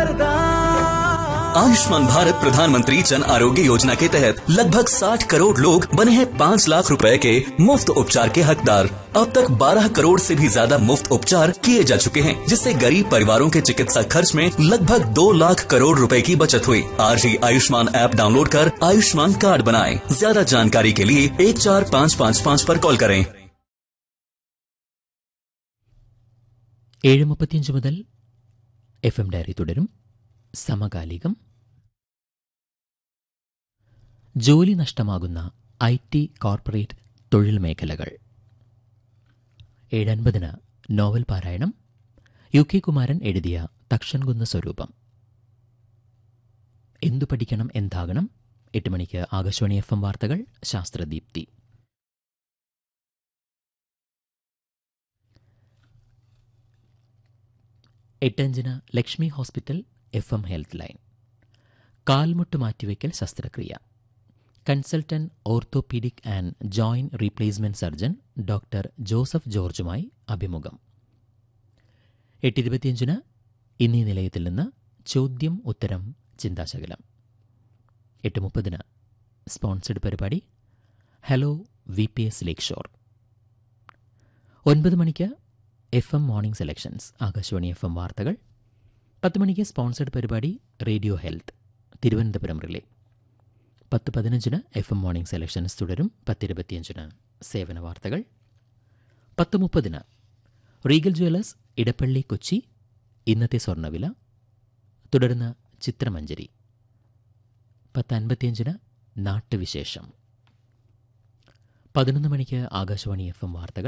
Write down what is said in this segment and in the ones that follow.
आयुष्मान भारत प्रधानमंत्री जन आरोग्य योजना के तहत लगभग 60 करोड़ लोग बने हैं 5 लाख रुपए के मुफ्त उपचार के हकदार अब तक 12 करोड़ से भी ज्यादा मुफ्त उपचार किए जा चुके हैं जिससे गरीब परिवारों के चिकित्सा खर्च में लगभग 2 लाख करोड़ रुपए की बचत हुई आज ही आयुष्मान ऐप डाउनलोड कर आयुष्मान कार्ड बनाएं ज्यादा जानकारी के लिए एक चार पाँच पाँच पाँच पर कॉल करें ഏഴ് മുപ്പത്തിയഞ്ച് മുതൽ എഫ് എം ഡയറി തുടരും സമകാലികം ജോലി നഷ്ടമാകുന്ന ഐ ടി കോർപ്പറേറ്റ് തൊഴിൽ മേഖലകൾ ഏഴൻപതിന് നോവൽ പാരായണം യു കെ കുമാരൻ എഴുതിയ തക്ഷൻകുന്ന് സ്വരൂപം എന്തു പഠിക്കണം എന്താകണം എട്ട് മണിക്ക് ആകാശവാണി എഫ് എം വാർത്തകൾ ശാസ്ത്രദീപ്തി എട്ടഞ്ചിന് Lakshmi hospital F M health line കാൽമുട്ട് മാറ്റിവെക്കൽ ശസ്ത്രക്രിയ consultant orthopaedic and joint replacement surgeon doctor Joseph ജോർജുമായി അഭിമുഖം എട്ടിരുപത്തിയഞ്ചിന് ഇന്നീ നിലയത്തിൽ നിന്ന് ചോദ്യം ഉത്തരം ചിന്താശകലം എട്ട് മുപ്പതിന് സ്പോൺസർഡ് പരിപാടി hello V P S lake shore ഒൻപത് മണിക്ക് F M morning selections Akashvani F M വാർത്തകൾ പത്ത് മണിക്ക് സ്പോൺസർഡ് പരിപാടി റേഡിയോ ഹെൽത്ത് തിരുവനന്തപുരം റിലേ പത്ത് പതിനഞ്ചിന് എഫ് എം മോർണിംഗ് സെലക്ഷൻസ് തുടരും പത്തിരുപത്തിയഞ്ചിന് സേവന വാർത്തകൾ പത്ത് മുപ്പതിന് റീഗൽ ജ്വല്ലേഴ്സ് ഇടപ്പള്ളി കൊച്ചി ഇന്നത്തെ സ്വർണ്ണവില തുടർന്ന് ചിത്രമഞ്ജരി പത്ത് അൻപത്തിയഞ്ചിന് നാട്ടുവിശേഷം പതിനൊന്ന് മണിക്ക് ആകാശവാണി എഫ് എം വാർത്തകൾ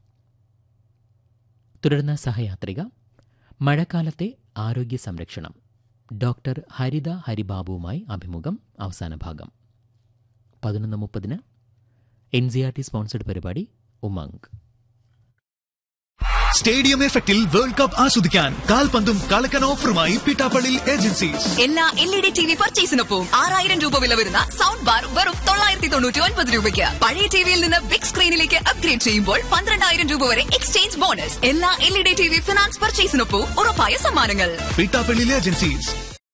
തുടർന്ന് സഹയാത്രിക മഴക്കാലത്തെ ആരോഗ്യ സംരക്ഷണം ഡോക്ടർ ഹരിത ഹരിബാബുവുമായി അഭിമുഖം അവസാന ഭാഗം പതിനൊന്ന് മുപ്പതിന് N C R T sponsored പരിപാടി ഉമംഗ് സ്റ്റേഡിയം എഫക്റ്റിൽ വേൾഡ് കപ്പ് ആസ്വദിക്കാൻ കാൽപന്തും കളക്കൻ ഓഫറുമായി പിട്ടാപ്പള്ളി ഏജൻസീസ് എല്ലാ L E D T V പർച്ചേസിനൊപ്പം ആറായിരം രൂപ വില വരുന്ന സൗണ്ട് ബാർ വെറും തൊള്ളായിരത്തി തൊണ്ണൂറ്റി ഒൻപത് രൂപയ്ക്ക് പഴയ ടിവിയിൽ നിന്ന് ബിഗ് സ്ക്രീനിലേക്ക് അപ്ഗ്രേഡ് ചെയ്യുമ്പോൾ പന്ത്രണ്ടായിരം രൂപ വരെ എക്സ്ചേഞ്ച് ബോണസ് എല്ലാ L E D T V finance പർച്ചേസിനൊപ്പം ഉറപ്പായ സമ്മാനങ്ങൾ പിട്ടാപ്പള്ളി ഏജൻസീസ്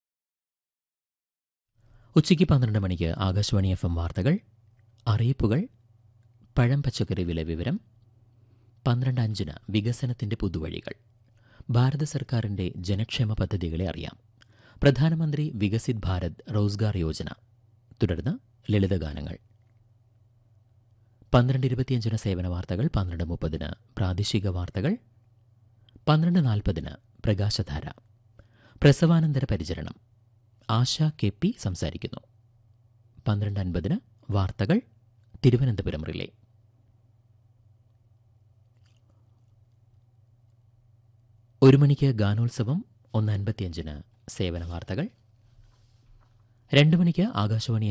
ഉച്ചയ്ക്ക് പന്ത്രണ്ട് മണിക്ക് ആകാശവാണി എഫ് എം വാർത്തകൾ അറിയിപ്പുകൾ പഴം പച്ചക്കറി വില വിവരം പന്ത്രണ്ട് അഞ്ചിന് വികസനത്തിന്റെ പുതുവഴികൾ ഭാരത സർക്കാരിന്റെ ജനക്ഷേമ പദ്ധതികളെ അറിയാം പ്രധാനമന്ത്രി വികസിത് ഭാരത് റോസ്ഗാർ യോജന തുടർന്ന് ലളിതഗാനങ്ങൾ പന്ത്രണ്ട് ഇരുപത്തിയഞ്ചിന് സേവന വാർത്തകൾ പന്ത്രണ്ട് മുപ്പതിന് പ്രാദേശിക വാർത്തകൾ പന്ത്രണ്ട് നാൽപ്പതിന് പ്രകാശധാര പ്രസവാനന്തര പരിചരണം ആശ കെ പി സംസാരിക്കുന്നു പന്ത്രണ്ട് അൻപതിന് വാർത്തകൾ തിരുവനന്തപുരം റിലേ ഒരു മണിക്ക് ഗാനോത്സവം ഒന്ന് അൻപത്തിയഞ്ചിന് സേവന വാർത്തകൾ രണ്ട് മണിക്ക് ആകാശവാണി